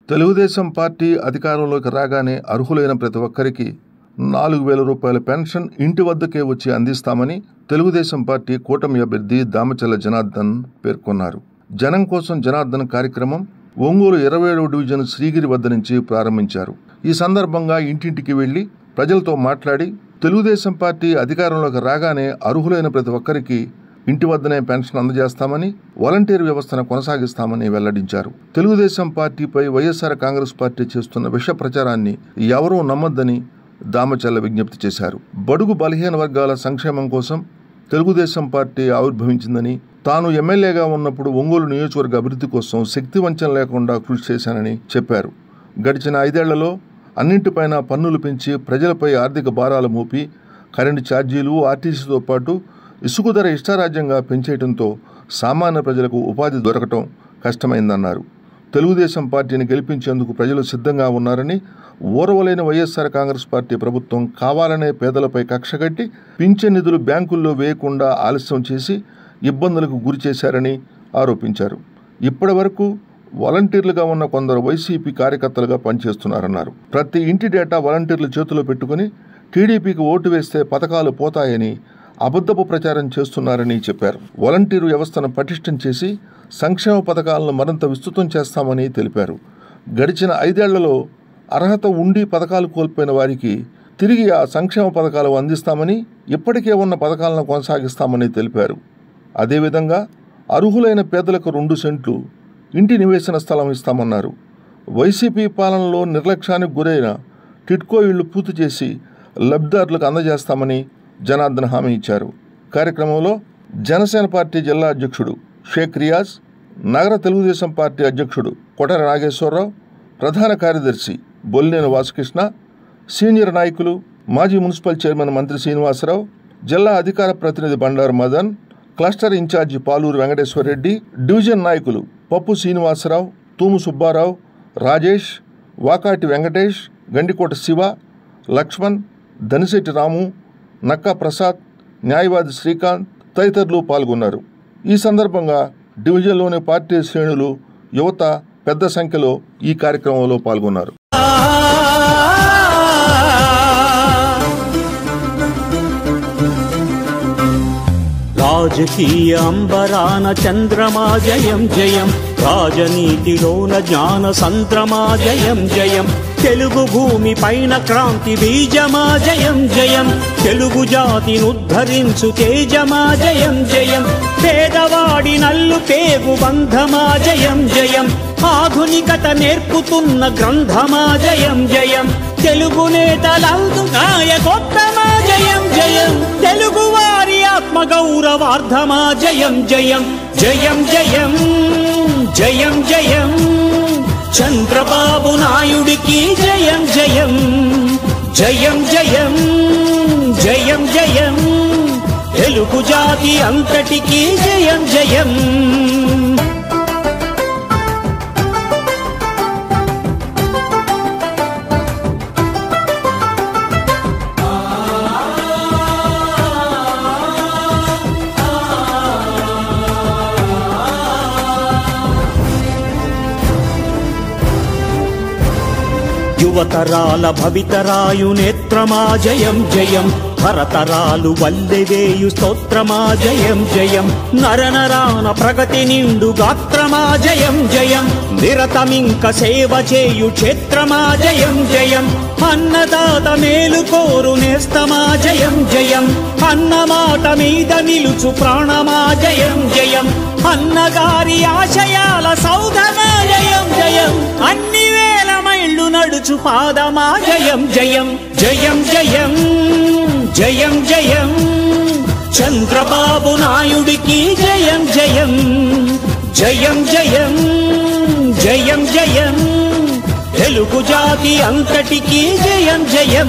Telugu Desam party అధికారంలోకి రాగానే అర్హులైన ప్రతి ఒక్కరికి నాలుగు వేల రూపాయల పెన్షన్ ఇంటి వద్దకే వచ్చి అందిస్తామని తెలుగుదేశం పార్టీ కూటమి అభ్యర్థి దామచల్ల జనార్దన్ పేర్కొన్నారు జనం కోసం జనార్దన్ కార్యక్రమం ఒంగోలు ఇరవై ఏడవ డివిజన్ శ్రీగిరి వద్ద నుంచి ప్రారంభించారు ఈ సందర్భంగా ఇంటింటికి వెళ్లి ప్రజలతో మాట్లాడి తెలుగుదేశం పార్టీ అధికారంలోకి రాగానే అర్హులైన ప్రతి ఒక్కరికి ఇంటి వద్దనే పెన్షన్ అందజేస్తామని వాలంటీర్ వ్యవస్థను కొనసాగిస్తామని వెల్లడించారు తెలుగుదేశం పార్టీపై వైఎస్ఆర్ కాంగ్రెస్ పార్టీ చేస్తున్న విష ప్రచారాన్ని ఎవరూ నమ్మొద్దని దామచల్ల విజ్ఞప్తి చేశారు బడుగు బలహీన వర్గాల సంక్షేమం కోసం తెలుగుదేశం పార్టీ ఆవిర్భవించిందని తాను ఎమ్మెల్యేగా ఉన్నప్పుడు ఒంగోలు నియోజకవర్గ అభివృద్ధి కోసం శక్తి వంచన లేకుండా కృషి చేశానని చెప్పారు గడిచిన ఐదేళ్లలో అన్నింటిపైన పన్నులు పెంచి ప్రజలపై ఆర్థిక భారాలు మోపి కరెంటు ఛార్జీలు ఆర్టీసీతో పాటు ఇసుక ధర ఇష్టారాజ్యంగా పెంచేయడంతో సామాన్య ప్రజలకు ఉపాధి దొరకటం కష్టమైందన్నారు తెలుగుదేశం పార్టీని గెలిపించేందుకు ప్రజలు సిద్ధంగా ఉన్నారని ఓర్వలేని వైఎస్ఆర్ కాంగ్రెస్ పార్టీ ప్రభుత్వం కావాలనే పేదలపై కక్షగట్టి పింఛన్ నిధులు బ్యాంకుల్లో వేయకుండా ఆలస్యం చేసి ఇబ్బందులకు గురి చేశారని ఆరోపించారు ఇప్పటి వరకు వాలంటీర్లుగా ఉన్న కొందరు వైసీపీ కార్యకర్తలుగా పనిచేస్తున్నారన్నారు ప్రతి ఇంటి డేటా వాలంటీర్ల చేతిలో పెట్టుకుని టీడీపీకి ఓటు వేస్తే పథకాలు పోతాయని అబద్ధపు ప్రచారం చేస్తున్నారని చెప్పారు వాలంటీరు వ్యవస్థను పటిష్టం చేసి సంక్షేమ పథకాలను మరింత విస్తృతం చేస్తామని తెలిపారు గడిచిన ఐదేళ్లలో అర్హత ఉండి పథకాలు కోల్పోయిన వారికి తిరిగి ఆ సంక్షేమ పథకాలు అందిస్తామని ఇప్పటికే ఉన్న పథకాలను కొనసాగిస్తామని తెలిపారు అదేవిధంగా అర్హులైన పేదలకు రెండు సెంట్లు ఇంటి నివేశన స్థలం ఇస్తామన్నారు వైసీపీ పాలనలో నిర్లక్ష్యానికి గురైన టిట్కో ఇళ్లు పూర్తి చేసి లబ్ధిదారులకు అందజేస్తామని జనార్దన్ హామీ ఇచ్చారు కార్యక్రమంలో జనసేన పార్టీ జిల్లా అధ్యక్షుడు షేక్ రియాజ్ నగర తెలుగుదేశం పార్టీ అధ్యక్షుడు కొటర నాగేశ్వరరావు ప్రధాన కార్యదర్శి బొల్లేని వాసుకృష్ణ సీనియర్ నాయకులు మాజీ మున్సిపల్ చైర్మన్ మంత్రి శ్రీనివాసరావు జిల్లా అధికార ప్రతినిధి Bandaru Madan cluster incharge Paluru Venkateswara Reddy division నాయకులు పప్పు శ్రీనివాసరావు తూము సుబ్బారావు రాజేష్ వాకాటి వెంకటేష్ గండికోట శివ లక్ష్మణ్ దనిశెట్టి రాము నక్కా ప్రసాద్ న్యాయవాది శ్రీకాంత్ తదితరులు పాల్గొన్నారు ఈ సందర్భంగా డివిజన్లోని పార్టీ శ్రేణులు యువత పెద్ద సంఖ్యలో ఈ కార్యక్రమంలో పాల్గొన్నారు రాజకీయ అంబరాన చంద్రమా జయం జయం రాజనీతిలోన జ్ఞాన సంద్రమా జయం జయం తెలుగు భూమి పైన క్రాంతి బీజమా జయం జయం తెలుగు జాతినుద్ధరించు తేజమా జయం జయం పేదవాడి నల్లు పేగు బంధమా జయం జయం ఆధునికత నేర్పుతున్న గ్రంథమా జయం జయం తెలుగు నేతలందు నాయకొత్తమా జయం జయం తెలుగు వారి ఆత్మ గౌరవార్థమా జయం జయం జయం జయం జయం జయం చంద్రబాబు నాయుడికి జయం జయం జయం జయం జయం జయం తెలుగు జాతి అంతటికి జయం జయం యువతరాల భవితరాయు నేత్రమా జయం జయం తరతరాలు వల్లెవేయు స్తోత్రమా జయం జయం నరనరాన ప్రగతి నిండు గాత్రమా జయం జయం నిరతమింక సేవ చేయు క్షేత్రమా జయం జయం అన్నదాత మేలు కోరు నేస్తమా జయం జయం అన్నమాట మీద నిలుచు ప్రాణమా జయం జయం అన్నగారి ఆశయాల సౌధమా జయం జయం అన్ని వేల మైళ్ళు నడుచు పాదమా జయం జయం జయం జయం జయం జయం చంద్రబాబు నాయుడికి జయం జయం జయం జయం జయం జయం తెలుగు జాతి అంతటికి జయం జయం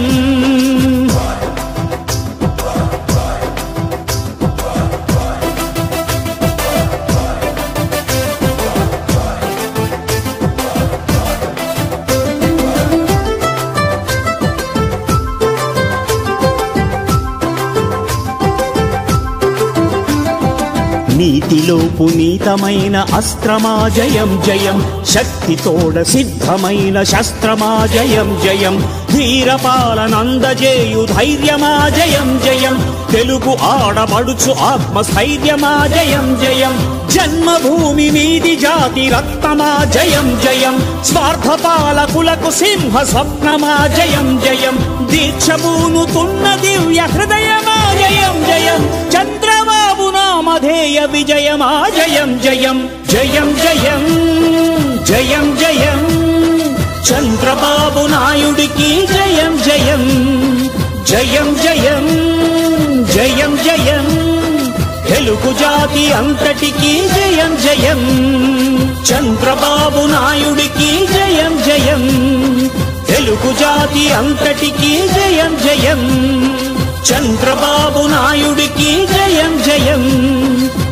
నీతిలో పునీతమైన అస్త్రమా జయం జయం శక్తితోడ సిద్ధమైన శస్త్రమా జయం జయం ధీరపాలనందజేయు ధైర్యమా జయం జయం తెలుగు ఆడబడుచు ఆత్మస్థైర్యమా జయం జయం జన్మభూమి మీది జాతి రక్తమా జయం జయం స్వార్థ పాలకులకు సింహ స్వప్నమా జయం జయం దీక్షభూనుతున్న దివ్య హృదయమా జయం జయం చంద్రబాబు నామధేయ విజయమా జయం జయం జయం జయం జయం జయం చంద్రబాబు నాయుడికి జయం జయం జయం జయం జయం జయం తెలుగు జాతి అంతటికి జయం జయం చంద్రబాబు నాయుడికి జయం జయం తెలుగు జాతి అంతటికి జయం జయం చంద్రబాబు నాయుడికి జయం జయం